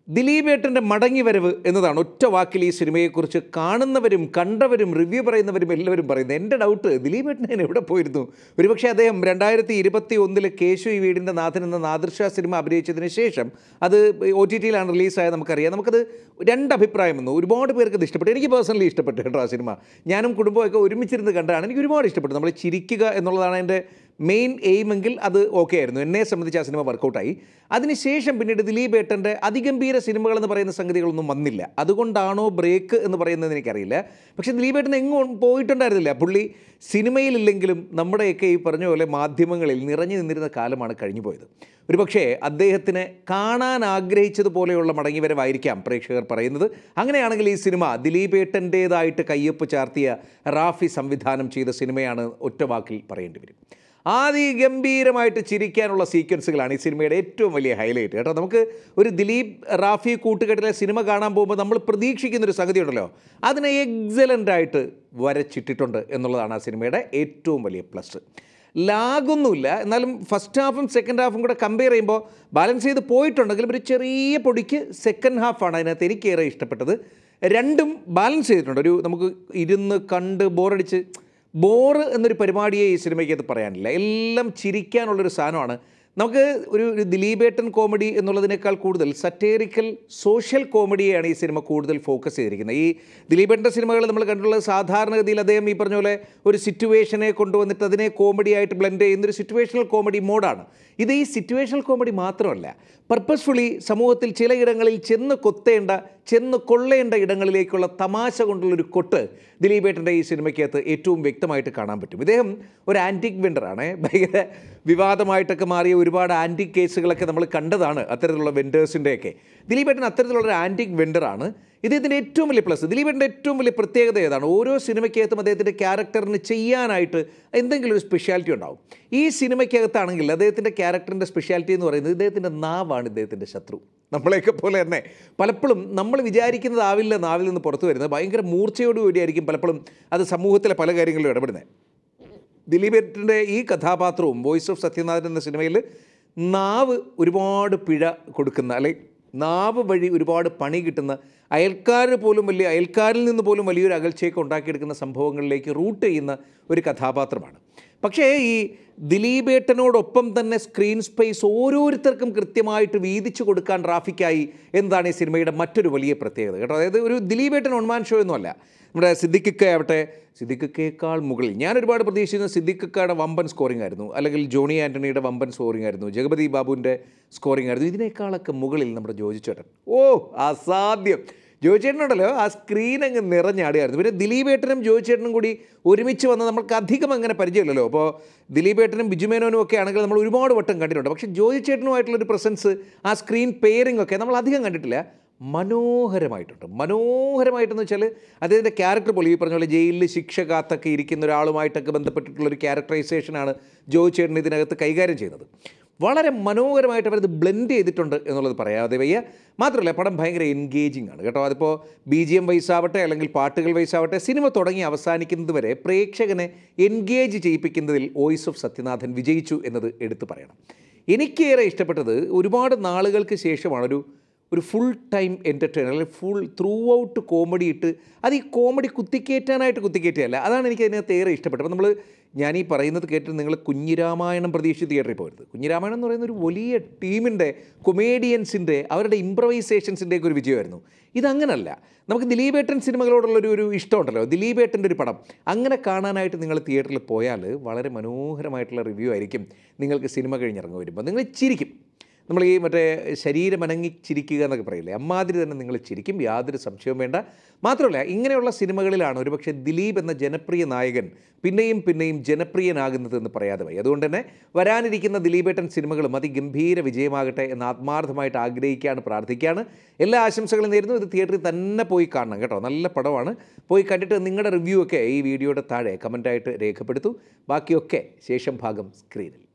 ദിലീപേട്ടൻ്റെ മടങ്ങിവരവ് എന്നതാണ് ഒറ്റ വാക്കിൽ ഈ സിനിമയെക്കുറിച്ച് കാണുന്നവരും കണ്ടവരും റിവ്യൂ പറയുന്നവരും എല്ലാവരും പറയുന്നത് എൻ്റെ ഡൗട്ട് ദിലീപേട്ടൻ ഞാൻ എവിടെ പോയിരുന്നു ഒരുപക്ഷെ അദ്ദേഹം രണ്ടായിരത്തി ഇരുപത്തി ഒന്നിൽ കേശു ഈ വീടിൻ്റെ നാഥൻ എന്ന നാദൃശ സിനിമ അഭിനയിച്ചതിന് ശേഷം അത് ഒ ടി ടിയിലാണ് റിലീസായത് നമുക്കറിയാം നമുക്കത് രണ്ട് അഭിപ്രായം വന്നു ഒരുപാട് പേർക്ക് ഇത് ഇഷ്ടപ്പെട്ടു എനിക്ക് പേഴ്സണലി ഇഷ്ടപ്പെട്ടു കേട്ടോ ആ സിനിമ ഞാനും കുടുംബമൊക്കെ ഒരുമിച്ചിരുന്ന് കണ്ടതാണ് എനിക്ക് ഒരുപാട് ഇഷ്ടപ്പെട്ടു നമ്മൾ ചിരിക്കുക എന്നുള്ളതാണ് എൻ്റെ മെയിൻ എയിമെങ്കിൽ അത് ഓക്കെ ആയിരുന്നു എന്നെ സംബന്ധിച്ച് ആ സിനിമ വർക്കൗട്ടായി അതിനുശേഷം പിന്നീട് ദിലീപ് ഏട്ടൻ്റെ അതിഗംഭീര സിനിമകൾ എന്ന് പറയുന്ന സംഗതികളൊന്നും വന്നില്ല അതുകൊണ്ടാണോ ബ്രേക്ക് എന്ന് പറയുന്നത് എനിക്കറിയില്ല പക്ഷേ ദിലീപ് ഏട്ടൻ എങ്ങും പോയിട്ടുണ്ടായിരുന്നില്ല പുള്ളി സിനിമയിലില്ലെങ്കിലും നമ്മുടെയൊക്കെ ഈ പറഞ്ഞ പോലെ മാധ്യമങ്ങളിൽ നിറഞ്ഞു നിന്നിരുന്ന കാലമാണ് കഴിഞ്ഞു പോയത് ഒരുപക്ഷേ അദ്ദേഹത്തിന് കാണാൻ ആഗ്രഹിച്ചതുപോലെയുള്ള മടങ്ങിവരവായിരിക്കാം പ്രേക്ഷകർ പറയുന്നത് അങ്ങനെയാണെങ്കിൽ ഈ സിനിമ ദിലീപേട്ടൻ്റേതായിട്ട് കയ്യൊപ്പ് ചാർത്തിയ റാഫി സംവിധാനം ചെയ്ത സിനിമയാണ് ഒറ്റവാക്കിൽ പറയേണ്ടി വരും ആദിഗംഭീരമായിട്ട് ചിരിക്കാനുള്ള സീക്വൻസുകളാണ് ഈ സിനിമയുടെ ഏറ്റവും വലിയ ഹൈലൈറ്റ് കേട്ടോ നമുക്ക് ഒരു ദിലീപ് റാഫി കൂട്ടുകെട്ടിലെ സിനിമ കാണാൻ പോകുമ്പോൾ നമ്മൾ പ്രതീക്ഷിക്കുന്നൊരു സംഗതി ഉണ്ടല്ലോ അതിനെ എക്സലൻ്റ് ആയിട്ട് വരച്ചിട്ടിട്ടുണ്ട് എന്നുള്ളതാണ് ആ സിനിമയുടെ ഏറ്റവും വലിയ പ്ലസ് ലാഗൊന്നുമില്ല എന്നാലും ഫസ്റ്റ് ഹാഫും സെക്കൻഡ് ഹാഫും കൂടെ കമ്പയർ ചെയ്യുമ്പോൾ ബാലൻസ് ചെയ്ത് പോയിട്ടുണ്ടെങ്കിലും ഒരു ചെറിയ പൊടിക്ക് സെക്കൻഡ് ഹാഫാണ് അതിനകത്ത് എനിക്കേറെ ഇഷ്ടപ്പെട്ടത് രണ്ടും ബാലൻസ് ചെയ്തിട്ടുണ്ട് ഒരു നമുക്ക് ഇരുന്ന് കണ്ട് ബോറടിച്ച് ബോറ് എന്നൊരു പരിപാടിയെ ഈ സിനിമയ്ക്ക് അത് പറയാനില്ല എല്ലാം ചിരിക്കാനുള്ളൊരു സാധനമാണ് നമുക്ക് ഒരു ഒരു ദിലീപേട്ടൻ കോമഡി എന്നുള്ളതിനേക്കാൾ കൂടുതൽ സറ്റേറിക്കൽ സോഷ്യൽ കോമഡിയെയാണ് ഈ സിനിമ കൂടുതൽ ഫോക്കസ് ചെയ്തിരിക്കുന്നത് ഈ ദിലീപേട്ടൻ്റെ സിനിമകൾ നമ്മൾ കണ്ടിട്ടുള്ളത് സാധാരണഗതിയിൽ അദ്ദേഹം ഈ പറഞ്ഞ പോലെ ഒരു സിറ്റുവേഷനെ കൊണ്ടുവന്നിട്ട് അതിനെ കോമഡി ആയിട്ട് ബ്ലെൻഡ് ചെയ്യുന്ന ഒരു സിറ്റുവേഷണൽ കോമഡി മോഡാണ് ഇത് ഈ സിറ്റുവേഷണൽ കോമഡി മാത്രമല്ല പർപ്പസ്ഫുള്ളി സമൂഹത്തിൽ ചിലയിടങ്ങളിൽ ചെന്ന് കൊത്തേണ്ട ചെന്ന് കൊള്ളേണ്ട ഇടങ്ങളിലേക്കുള്ള തമാശ കൊണ്ടുള്ളൊരു കൊട്ട് ദിലീപേട്ടൻ്റെ ഈ സിനിമയ്ക്കകത്ത് ഏറ്റവും വ്യക്തമായിട്ട് കാണാൻ പറ്റും ഇദ്ദേഹം ഒരു ആൻറ്റിക് വെണ്ടറാണ് ഭയങ്കര വിവാദമായിട്ടൊക്കെ മാറിയ ഒരുപാട് ആൻറ്റിക് കേസുകളൊക്കെ നമ്മൾ കണ്ടതാണ് അത്തരത്തിലുള്ള വെൻഡേഴ്സിൻ്റെയൊക്കെ ദിലീപേട്ടൻ അത്തരത്തിലുള്ള ഒരു ആൻറ്റിക് വെണ്ടറാണ് ഇദ്ദേഹത്തിൻ്റെ ഏറ്റവും വലിയ പ്ലസ് ദിലീപേട്ടൻ്റെ ഏറ്റവും വലിയ പ്രത്യേകത ഏതാണ് ഓരോ സിനിമയ്ക്കകത്തും അദ്ദേഹത്തിൻ്റെ ക്യാരക്ടറിന് ചെയ്യാനായിട്ട് എന്തെങ്കിലും ഒരു സ്പെഷ്യാലിറ്റി ഉണ്ടാവും ഈ സിനിമയ്ക്കകത്താണെങ്കിൽ അദ്ദേഹത്തിൻ്റെ ക്യാരക്ടറിൻ്റെ സ്പെഷ്യാലിറ്റി എന്ന് പറയുന്നത് ഇദ്ദേഹത്തിൻ്റെ നാവാണ് ഇദ്ദേഹത്തിൻ്റെ ശത്രു നമ്മളെയൊക്കെ പോലെ തന്നെ പലപ്പോഴും നമ്മൾ വിചാരിക്കുന്നതാവില്ല നാവിൽ നിന്ന് പുറത്തു വരുന്നത് ഭയങ്കര മൂർച്ചയോടുകൂടിയായിരിക്കും പലപ്പോഴും അത് സമൂഹത്തിലെ പല കാര്യങ്ങളിലും ഇടപെടുന്നത് ദിലീപേട്ടൻ്റെ ഈ കഥാപാത്രവും വോയിസ് ഓഫ് സത്യനാഥൻ എന്ന സിനിമയിൽ നാവ് ഒരുപാട് പിഴ കൊടുക്കുന്ന അല്ലെങ്കിൽ നാവ് വഴി ഒരുപാട് പണി കിട്ടുന്ന അയൽക്കാർ പോലും വലിയ അയൽക്കാരിൽ നിന്ന് പോലും വലിയൊരു അകൽച്ചയൊക്കെ ഉണ്ടാക്കിയെടുക്കുന്ന സംഭവങ്ങളിലേക്ക് റൂട്ട് ചെയ്യുന്ന ഒരു കഥാപാത്രമാണ് പക്ഷേ ഈ ദിലീപേട്ടനോടൊപ്പം തന്നെ സ്ക്രീൻ സ്പേസ് ഓരോരുത്തർക്കും കൃത്യമായിട്ട് വീതിച്ചു കൊടുക്കാൻ ട്രാഫിക്കായി എന്നതാണ് ഈ സിനിമയുടെ മറ്റൊരു വലിയ പ്രത്യേകത കേട്ടോ അതായത് ഒരു ദിലീപേട്ടൻ ഒൺമാൻ ഷോ ഒന്നുമല്ല നമ്മുടെ സിദ്ദിഖിക്ക ആവട്ടെ സിദ്ദിഖിക്കേക്കാൾ മുകളിൽ ഞാൻ ഒരുപാട് പ്രതീക്ഷിക്കുന്ന സിദ്ദിഖിക്കയുടെ വമ്പൻ സ്കോറിംഗ് ആയിരുന്നു അല്ലെങ്കിൽ ജോണി ആൻ്റണിയുടെ വമ്പൻ സ്കോറിംഗ് ആയിരുന്നു ജഗപതി ബാബുവിൻ്റെ സ്കോറിംഗ് ആയിരുന്നു ഇതിനേക്കാളൊക്കെ മുകളിൽ നമ്മുടെ ജോജി ചേട്ടൻ ഓ അസാധ്യം ജോജി ചേട്ടനുണ്ടല്ലോ ആ സ്ക്രീൻ അങ്ങ് നിറഞ്ഞാടുകയായിരുന്നു പിന്നെ ദിലീപേട്ടനും ജോജി ചേട്ടനും കൂടി ഒരുമിച്ച് വന്ന് നമ്മൾക്ക് അധികം അങ്ങനെ പരിചയമില്ലല്ലോ അപ്പോൾ ദിലീപേട്ടനും ബിജുമേനോനും ഒക്കെ ആണെങ്കിൽ നമ്മൾ ഒരുപാട് വട്ടം കണ്ടിട്ടുണ്ട് പക്ഷേ ജോജി ചേട്ടനുമായിട്ടുള്ളൊരു പ്രസൻസ് ആ സ്ക്രീൻ പെയറിംഗ് ഒക്കെ നമ്മൾ അധികം കണ്ടിട്ടില്ല മനോഹരമായിട്ടുണ്ട് മനോഹരമായിട്ടെന്ന് വെച്ചാൽ അദ്ദേഹത്തിൻ്റെ ക്യാരക്ടർ പോലെ ഈ പറഞ്ഞ പോലെ ജയിലിൽ ശിക്ഷ കാത്തൊക്കെ ഇരിക്കുന്ന ഒരാളുമായിട്ടൊക്കെ ബന്ധപ്പെട്ടിട്ടുള്ളൊരു ക്യാരക്ടറൈസേഷനാണ് ജോയി ചേട്ടൻ ഇതിനകത്ത് കൈകാര്യം ചെയ്യുന്നത് വളരെ മനോഹരമായിട്ട് അവരത് ബ്ലെൻഡ് ചെയ്തിട്ടുണ്ട് എന്നുള്ളത് പറയാതെ വയ്യ മാത്രമല്ല പടം ഭയങ്കര എൻഗേജിങ് ആണ് കേട്ടോ അതിപ്പോൾ ബി ജി എം വൈസാവട്ടെ അല്ലെങ്കിൽ പാട്ടുകൾ വൈസാവട്ടെ സിനിമ തുടങ്ങി അവസാനിക്കുന്നത് വരെ പ്രേക്ഷകനെ എൻഗേജ് ചെയ്യിപ്പിക്കുന്നതിൽ വോയിസ് ഓഫ് സത്യനാഥൻ വിജയിച്ചു എന്നത് എടുത്തു പറയണം എനിക്കേറെ ഇഷ്ടപ്പെട്ടത് ഒരുപാട് നാളുകൾക്ക് ശേഷമാണ് ഒരു ഒരു ഫുൾ ടൈം എൻ്റർടൈനർ അല്ലെങ്കിൽ ഫുൾ ത്രൂ ഔട്ട് കോമഡി ഇട്ട് അത് ഈ കോമഡി കുത്തിക്കയറ്റാനായിട്ട് കുത്തിക്കയറ്റുകയല്ല അതാണ് എനിക്ക് അതിനകത്ത് ഏറെ ഇഷ്ടപ്പെട്ടത് അപ്പോൾ നമ്മൾ ഞാൻ ഈ പറയുന്നത് കേട്ടിട്ട് നിങ്ങൾ കുഞ്ഞിരാമായണം പ്രതീക്ഷിച്ച് തിയേറ്ററിൽ പോകരുത് കുഞ്ഞിരാമായണം എന്ന് പറയുന്ന ഒരു വലിയ ടീമിൻ്റെ കൊമേഡിയൻസിൻ്റെ അവരുടെ ഇംപ്രവൈസേഷൻസിൻ്റെയൊക്കെ ഒരു വിജയമായിരുന്നു ഇതങ്ങനല്ല നമുക്ക് ദിലീപേട്ടൻ സിനിമകളോടുള്ളൊരു ഒരു ഇഷ്ടമുണ്ടല്ലോ ദിലീപേട്ടൻ്റെ ഒരു പടം അങ്ങനെ കാണാനായിട്ട് നിങ്ങൾ തിയേറ്ററിൽ പോയാൽ വളരെ മനോഹരമായിട്ടുള്ള റിവ്യൂ ആയിരിക്കും നിങ്ങൾക്ക് സിനിമ കഴിഞ്ഞിറങ്ങി വരുമ്പോൾ നിങ്ങൾ ചിരിക്കും നമ്മൾ ഈ മറ്റേ ശരീരം അനങ്ങി ചിരിക്കുക എന്നൊക്കെ പറയില്ലേ അമ്മാതിരി തന്നെ നിങ്ങൾ ചിരിക്കും യാതൊരു സംശയവും വേണ്ട മാത്രമല്ല ഇങ്ങനെയുള്ള സിനിമകളിലാണ് ഒരുപക്ഷെ ദിലീപ് എന്ന ജനപ്രിയ നായകൻ പിന്നെയും പിന്നെയും ജനപ്രിയനാകുന്നത് എന്ന് പറയാതെ വയ്യ അതുകൊണ്ട് തന്നെ വരാനിരിക്കുന്ന ദിലീപേട്ടൻ സിനിമകളും അതിഗംഭീര വിജയമാകട്ടെ എന്ന് ആത്മാർത്ഥമായിട്ട് ആഗ്രഹിക്കുകയാണ് പ്രാർത്ഥിക്കുകയാണ് എല്ലാ ആശംസകളും നേരുന്നു ഇത് തിയേറ്ററിൽ തന്നെ പോയി കാണണം കേട്ടോ നല്ല പടമാണ് പോയി കണ്ടിട്ട് നിങ്ങളുടെ റിവ്യൂ ഒക്കെ ഈ വീഡിയോയുടെ താഴെ കമൻറ്റായിട്ട് രേഖപ്പെടുത്തൂ ബാക്കിയൊക്കെ ശേഷം ഭാഗം സ്ക്രീനിൽ